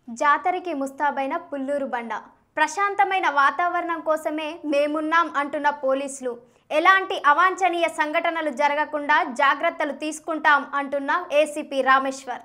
జాతరకి ముస్తాబైన పుల్లూరు బండ ప్రశాంతమైన వాతావరణం కోసమే మేమున్నాం అంటున్న పోలీసులు ఎలాంటి అవాంఛనీయ సంఘటనలు జరగకుండా జాగ్రత్తలు తీసుకుంటాం అంటున్న ఏసీపీ రామేశ్వర్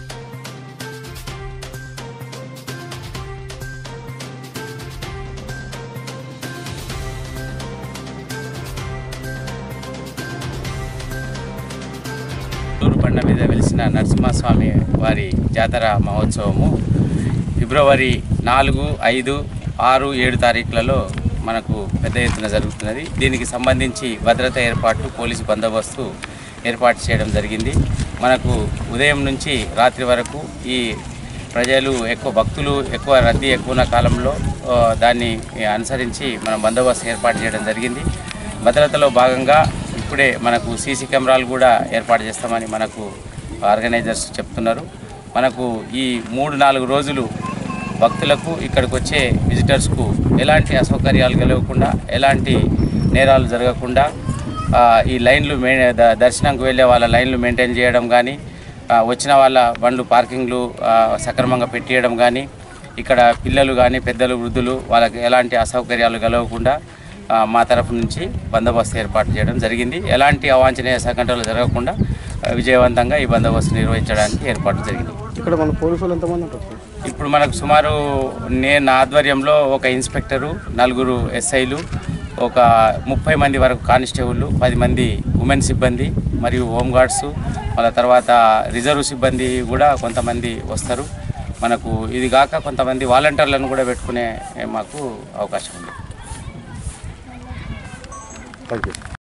ఊరు బండ మీద వెలిసిన నరసింహస్వామి వారి జాతర మహోత్సవము ఫిబ్రవరి నాలుగు ఐదు ఆరు ఏడు తారీఖులలో మనకు పెద్ద ఎత్తున జరుగుతున్నది దీనికి సంబంధించి భద్రత ఏర్పాట్లు పోలీసు బందోబస్తు ఏర్పాటు చేయడం జరిగింది మనకు ఉదయం నుంచి రాత్రి వరకు ఈ ప్రజలు ఎక్కువ భక్తులు ఎక్కువ రద్దీ ఎక్కువ ఉన్న కాలంలో ఆ, దాన్ని అనుసరించి మనం బందోబస్తు ఏర్పాటు చేయడం జరిగింది భద్రతలో భాగంగా ఇప్పుడే మనకు సీసీ కెమెరాలు కూడా ఏర్పాటు చేస్తామని మనకు ఆర్గనైజర్స్ చెప్తున్నారు మనకు ఈ మూడు నాలుగు రోజులు భక్తులకు ఇక్కడికి వచ్చే విజిటర్స్కు ఎలాంటి అసౌకర్యాలు కలగకుండా ఎలాంటి నేరాలు జరగకుండా ఆ, ఈ లైన్లు మే ద- దర్శనంకు వెళ్ళే వాళ్ళ లైన్లు మెయింటైన్ చేయడం కానీ ఆ, వచ్చిన వాళ్ళ బండ్లు పార్కింగ్లు ఆ, సక్రమంగా పెట్టియడం కానీ ఇక్కడ పిల్లలు కానీ పెద్దలు వృద్ధులు వాళ్ళకి ఎలాంటి అసౌకర్యాలు కలగకుండా ఆ, మా తరఫు నుంచి బందోబస్తు ఏర్పాటు చేయడం జరిగింది ఎలాంటి అవాంఛనీయ సంఘటనలు జరగకుండా ఆ, విజయవంతంగా ఈ బందోబస్తు నిర్వహించడానికి ఏర్పాటు జరిగింది ఇక్కడ మన పోలీసు వాళ్ళు ఎంతమంది ఉంటారు సార్? ఇప్పుడు మనకు సుమారు నేను నా ఆధ్వర్యంలో ఒక ఇన్స్పెక్టరు నలుగురు ఎస్ఐలు ఒక ముప్పై మంది వరకు కానిస్టేబుల్ పది మంది ఉమెన్ సిబ్బంది మరియు హోంగార్డ్స్ మళ్ళీ తర్వాత రిజర్వ్ సిబ్బంది కూడా కొంతమంది వస్తారు మనకు ఇది కాక కొంతమంది వాలంటీర్లను కూడా పెట్టుకునే మాకు అవకాశం ఉంది థ్యాంక్ యూ